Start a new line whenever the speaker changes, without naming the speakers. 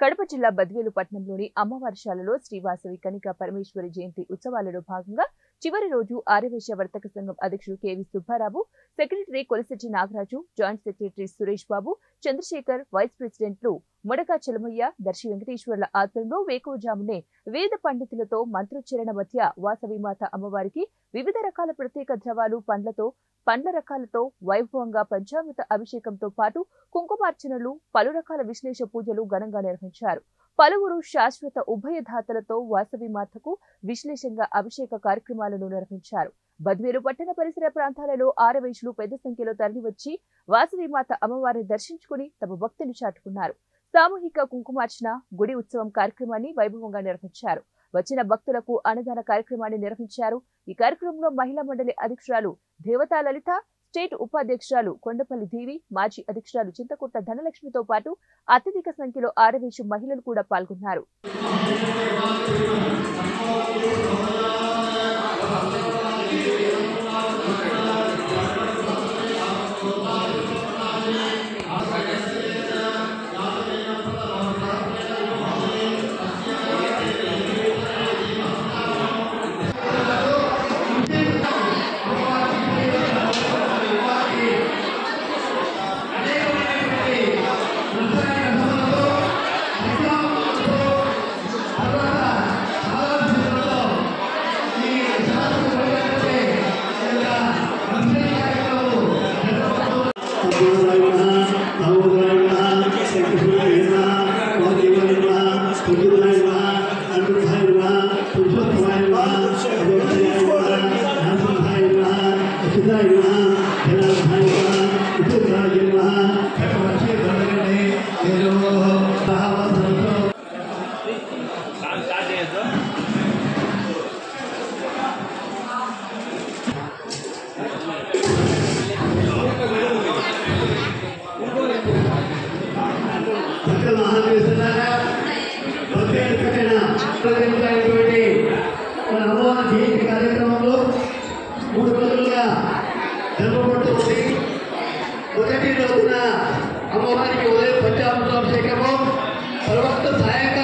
కడప జిల్లా బద్వేలు పట్టణంలోని అమ్మవారిశాలలో శ్రీవాసవి కనికా పరమేశ్వరి జయంతి ఉత్సవాలలో భాగంగా చివరి రోజు ఆర్యవేశ వర్తక సంఘం అధ్యక్షుడు KV Subbarao secretary Kolisetti Nagaraju joint secretary Suresh Babu Chandrasekhar vice ప్రెసిడెంట్లు ముడక చలమయ్య దర్శి వెంకటేశ్వర్ల ఆధ్వర్యంలో వేకువజామునే వేద పండితులతో మంత్రోచ్చరణ మధ్య వాసవి మాత అమ్మవారికి వివిధ రకాల ప్రత్యేక ద్రవాలు పండ్లతో పండ్ల రకాలతో వైభవంగా పంచామృత అభిషేకంతో పాటు కుంకుమార్చనలు పలు రకాల విశ్లేష పూజలు ఘనంగా నిర్వహించారు పలువురు శాశ్వత ఉభయధాతలతో వాసవి మాతకు విశ్లేషంగా అభిషేక కార్యక్రమాలను నిర్వహించారు బద్వేలు పట్టణ పరిసర ప్రాంతాలలో ఆరవేశులు పెద్ద సంఖ్యలో తరలివచ్చి వాసవి మాత అమ్మవారిని దర్శించుకుని తమ భక్తిని చాటుకున్నారు సామూహిక కుంకుమార్చన గుడి ఉత్సవం కార్యక్రమాన్ని వైభవంగా నిర్వహించారు వచ్చిన భక్తులకు అన్నదాన కార్యక్రమాన్ని నిర్వహించారు ఈ కార్యక్రమంలో మహిళా మండలి అధ్యక్షురాలు దేవతా లలిత స్టేట్ ఉపాధ్యక్షురాలు కొండపల్లి దేవి మాజీ అధ్యక్షురాలు చింతకుట్ట ధనలక్ష్మితో పాటు అత్యధిక సంఖ్యలో ఆరవేశు మహిళలు కూడా పాల్గొన్నారు
అమ్మవారి జయంతి కార్యక్రమంలో మూడు రోజులుగా జరపబడుతుంది మొదటి రోజున అమ్మవారికి ఉదయం పంచామృతాభిషేకము తర్వాత సాయంకాలం